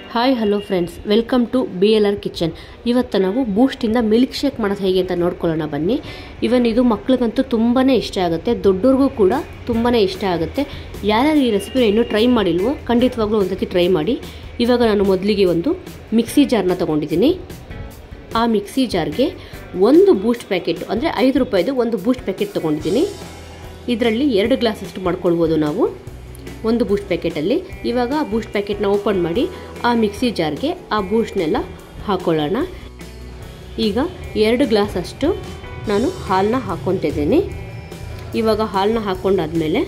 hi hello friends welcome to B L R kitchen ಇವತ್ತು ನಾವು ಬೂಸ್ಟಿಂದ milk shake ಮಾಡೋದು ಹೇಗೆ ಅಂತ ನೋಡ್ಕೊಳ್ಳೋಣ ಬನ್ನಿ ಇವನ್ ಇದು ಮಕ್ಳಿಗಂತೂ ತುಂಬಾ ಇಷ್ಟ ಆಗುತ್ತೆ ದೊಡ್ಡವ್ರಿಗೂ ಕೂಡ ತುಂಬಾ ಇಷ್ಟ ಆಗುತ್ತೆ ಯಾರ್ಯಾರು ಈ ರೆಸಿಪಿನ ಇನ್ನೂ ಟ್ರೈ ಮಾಡಿಲ್ವೋ ಖಂಡಿತವಾಗ್ಲೂ ಒಂದ್ಸತಿ ಟ್ರೈ ಮಾಡಿ ಇವಾಗ ನಾನು ಮೊದಲಿಗೆ ಒಂದು ಮಿಕ್ಸಿ ಜಾರ್ನ ತೊಗೊಂಡಿದ್ದೀನಿ ಆ ಮಿಕ್ಸಿ ಜಾರ್ಗೆ ಒಂದು ಬೂಸ್ಟ್ ಪ್ಯಾಕೆಟ್ ಅಂದರೆ ಐದು ರೂಪಾಯಿದು ಒಂದು ಬೂಸ್ಟ್ ಪ್ಯಾಕೆಟ್ ತೊಗೊಂಡಿದ್ದೀನಿ ಇದರಲ್ಲಿ ಎರಡು ಗ್ಲಾಸಷ್ಟು ಮಾಡ್ಕೊಳ್ಬೋದು ನಾವು ಒಂದು ಬೂಸ್ಟ್ ಪ್ಯಾಕೆಟಲ್ಲಿ ಇವಾಗ ಆ ಬೂಸ್ಟ್ ಪ್ಯಾಕೆಟ್ನ ಓಪನ್ ಮಾಡಿ ಆ ಮಿಕ್ಸಿ ಜಾರ್ಗೆ ಆ ಬೂಸ್ಟ್ನೆಲ್ಲ ಹಾಕ್ಕೊಳ್ಳೋಣ ಈಗ ಎರಡು ಗ್ಲಾಸಷ್ಟು ನಾನು ಹಾಲನ್ನ ಹಾಕ್ಕೊತಿದ್ದೀನಿ ಇವಾಗ ಹಾಲನ್ನ ಹಾಕ್ಕೊಂಡಾದ್ಮೇಲೆ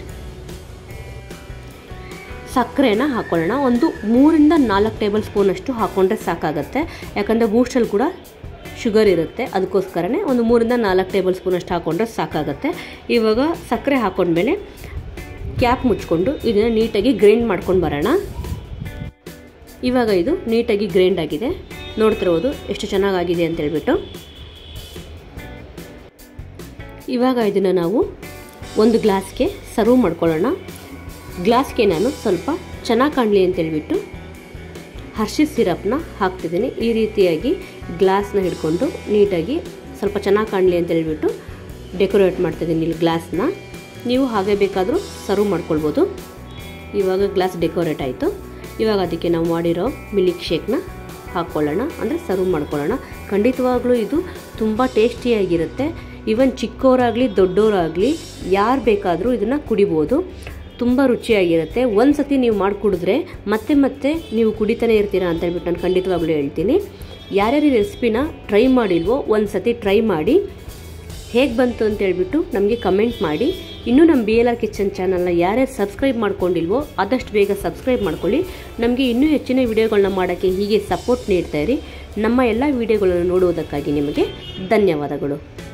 ಸಕ್ಕರೆನ ಹಾಕ್ಕೊಳ್ಳೋಣ ಒಂದು ಮೂರಿಂದ ನಾಲ್ಕು ಟೇಬಲ್ ಸ್ಪೂನಷ್ಟು ಹಾಕ್ಕೊಂಡ್ರೆ ಸಾಕಾಗುತ್ತೆ ಯಾಕಂದರೆ ಬೂಸ್ಟಲ್ಲಿ ಕೂಡ ಶುಗರ್ ಇರುತ್ತೆ ಅದಕ್ಕೋಸ್ಕರನೇ ಒಂದು ಮೂರಿಂದ ನಾಲ್ಕು ಟೇಬಲ್ ಸ್ಪೂನಷ್ಟು ಹಾಕ್ಕೊಂಡ್ರೆ ಸಾಕಾಗುತ್ತೆ ಇವಾಗ ಸಕ್ಕರೆ ಹಾಕ್ಕೊಂಡ್ಮೇಲೆ ಕ್ಯಾಪ್ ಮುಚ್ಕೊಂಡು ಇದನ್ನು ನೀಟಾಗಿ ಗ್ರೈಂಡ್ ಮಾಡ್ಕೊಂಡು ಬರೋಣ ಇವಾಗ ಇದು ನೀಟಾಗಿ ಗ್ರೈಂಡ್ ಆಗಿದೆ ನೋಡ್ತಿರ್ಬೋದು ಎಷ್ಟು ಚೆನ್ನಾಗಾಗಿದೆ ಅಂತ ಹೇಳ್ಬಿಟ್ಟು ಇವಾಗ ಇದನ್ನು ನಾವು ಒಂದು ಗ್ಲಾಸ್ಗೆ ಸರ್ವ್ ಮಾಡ್ಕೊಳ್ಳೋಣ ಗ್ಲಾಸ್ಗೆ ನಾನು ಸ್ವಲ್ಪ ಚೆನ್ನಾಗಿ ಕಾಣಲಿ ಅಂತೇಳ್ಬಿಟ್ಟು ಹರ್ಷಿಸ್ ಸಿರಪ್ನ ಹಾಕ್ತಿದ್ದೀನಿ ಈ ರೀತಿಯಾಗಿ ಗ್ಲಾಸ್ನ ಹಿಡ್ಕೊಂಡು ನೀಟಾಗಿ ಸ್ವಲ್ಪ ಚೆನ್ನಾಗಿ ಕಾಣಲಿ ಅಂತ ಹೇಳ್ಬಿಟ್ಟು ಡೆಕೋರೇಟ್ ಮಾಡ್ತಿದ್ದೀನಿ ಇಲ್ಲಿ ಗ್ಲಾಸ್ನ ನೀವು ಹಾಗೆ ಬೇಕಾದರೂ ಸರ್ವ್ ಮಾಡ್ಕೊಳ್ಬೋದು ಇವಾಗ ಗ್ಲಾಸ್ ಡೆಕೋರೇಟ್ ಆಯಿತು ಇವಾಗ ಅದಕ್ಕೆ ನಾವು ಮಾಡಿರೋ ಮಿಲ್ಕ್ ಶೇಕ್ನ ಹಾಕ್ಕೊಳ್ಳೋಣ ಅಂದರೆ ಸರ್ವ್ ಮಾಡ್ಕೊಳ್ಳೋಣ ಖಂಡಿತವಾಗ್ಲೂ ಇದು ತುಂಬ ಟೇಸ್ಟಿಯಾಗಿರುತ್ತೆ ಈವನ್ ಚಿಕ್ಕವರಾಗಲಿ ದೊಡ್ಡವರಾಗಲಿ ಯಾರು ಬೇಕಾದರೂ ಇದನ್ನು ಕುಡಿಬೋದು ತುಂಬ ರುಚಿಯಾಗಿರುತ್ತೆ ಒಂದು ಸತಿ ನೀವು ಮಾಡಿ ಕುಡಿದ್ರೆ ಮತ್ತೆ ಮತ್ತೆ ನೀವು ಕುಡಿತಾನೆ ಇರ್ತೀರಾ ಅಂತ ಹೇಳ್ಬಿಟ್ಟು ನಾನು ಖಂಡಿತವಾಗ್ಲೂ ಹೇಳ್ತೀನಿ ಯಾರ್ಯಾರು ಈ ರೆಸಿಪಿನ ಟ್ರೈ ಮಾಡಿಲ್ವೋ ಒಂದು ಸತಿ ಟ್ರೈ ಮಾಡಿ ಹೇಗೆ ಬಂತು ಅಂತ ಹೇಳ್ಬಿಟ್ಟು ನಮಗೆ ಕಮೆಂಟ್ ಮಾಡಿ ಇನ್ನೂ ನಮ್ಮ ಬಿ ಎಲ್ ಆರ್ ಕಿಚನ್ ಚಾನಲ್ನ ಯಾರ್ಯಾರು ಸಬ್ಸ್ಕ್ರೈಬ್ ಮಾಡ್ಕೊಂಡಿಲ್ವೋ ಆದಷ್ಟು ಬೇಗ ಸಬ್ಸ್ಕ್ರೈಬ್ ಮಾಡ್ಕೊಳ್ಳಿ ನಮಗೆ ಇನ್ನೂ ಹೆಚ್ಚಿನ ವಿಡಿಯೋಗಳನ್ನ ಮಾಡೋಕ್ಕೆ ಹೀಗೆ ಸಪೋರ್ಟ್ ನೀಡ್ತಾ ಇರಿ ನಮ್ಮ ಎಲ್ಲ ವಿಡಿಯೋಗಳನ್ನು ನೋಡುವುದಕ್ಕಾಗಿ ನಿಮಗೆ ಧನ್ಯವಾದಗಳು